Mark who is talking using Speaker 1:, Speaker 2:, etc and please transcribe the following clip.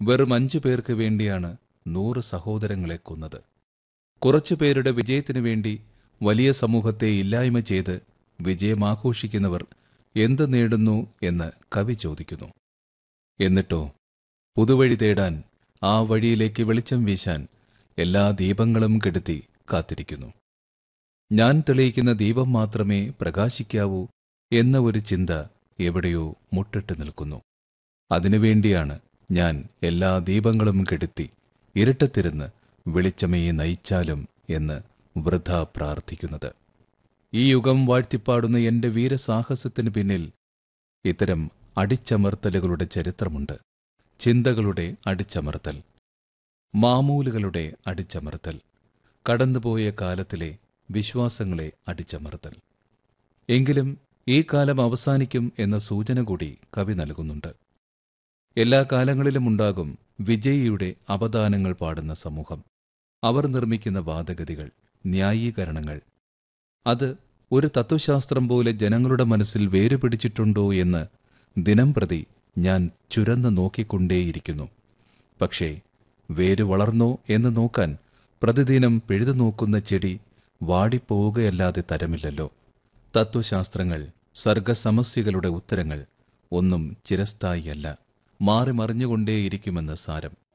Speaker 1: വെറും അഞ്ചു പേർക്ക് വേണ്ടിയാണ് നൂറ് സഹോദരങ്ങളെ കൊന്നത് കുറച്ചു പേരുടെ വിജയത്തിനു വേണ്ടി വലിയ സമൂഹത്തെ ഇല്ലായ്മ ചെയ്ത് വിജയമാഘോഷിക്കുന്നവർ എന്ത് നേടുന്നു എന്ന് കവി ചോദിക്കുന്നു എന്നിട്ടോ പുതുവഴി തേടാൻ ആ വഴിയിലേക്ക് വെളിച്ചം വീശാൻ എല്ലാ ദീപങ്ങളും കെടുത്തി കാത്തിരിക്കുന്നു ഞാൻ തെളിയിക്കുന്ന ദീപം മാത്രമേ പ്രകാശിക്കാവൂ എന്ന ഒരു ചിന്ത എവിടെയോ മുട്ടിട്ട് നിൽക്കുന്നു അതിനുവേണ്ടിയാണ് ഞാൻ എല്ലാ ദീപങ്ങളും കെടുത്തി ഇരുട്ടത്തിരുന്ന് വെളിച്ചമേ നയിച്ചാലും എന്ന് വൃഥ പ്രാർത്ഥിക്കുന്നത് ഈ യുഗം വാഴ്ത്തിപ്പാടുന്ന എന്റെ വീരസാഹസത്തിന് പിന്നിൽ ഇത്തരം അടിച്ചമർത്തലുകളുടെ ചരിത്രമുണ്ട് ചിന്തകളുടെ അടിച്ചമർത്തൽ മാമൂലുകളുടെ അടിച്ചമർത്തൽ കടന്നുപോയ കാലത്തിലെ വിശ്വാസങ്ങളെ അടിച്ചമർത്തൽ എങ്കിലും ഈ കാലം അവസാനിക്കും എന്ന സൂചന കൂടി കവി നൽകുന്നുണ്ട് എല്ലാ കാലങ്ങളിലും ഉണ്ടാകും വിജയിയുടെ അവദാനങ്ങൾ പാടുന്ന സമൂഹം അവർ നിർമ്മിക്കുന്ന വാദഗതികൾ ന്യായീകരണങ്ങൾ അത് ഒരു തത്വശാസ്ത്രം പോലെ ജനങ്ങളുടെ മനസ്സിൽ വേരുപിടിച്ചിട്ടുണ്ടോ എന്ന് ദിനം പ്രതി ഞാൻ ചുരന്ന് നോക്കിക്കൊണ്ടേയിരിക്കുന്നു പക്ഷേ വേര് വളർന്നോ എന്ന് നോക്കാൻ പ്രതിദിനം പിഴുതു നോക്കുന്ന ചെടി വാടിപ്പോവുകയല്ലാതെ തരമില്ലല്ലോ തത്വശാസ്ത്രങ്ങൾ സർഗസമസ്യകളുടെ ഉത്തരങ്ങൾ ഒന്നും ചിരസ്ഥായിയല്ല മാറി മറിഞ്ഞുകൊണ്ടേയിരിക്കുമെന്ന് സാരം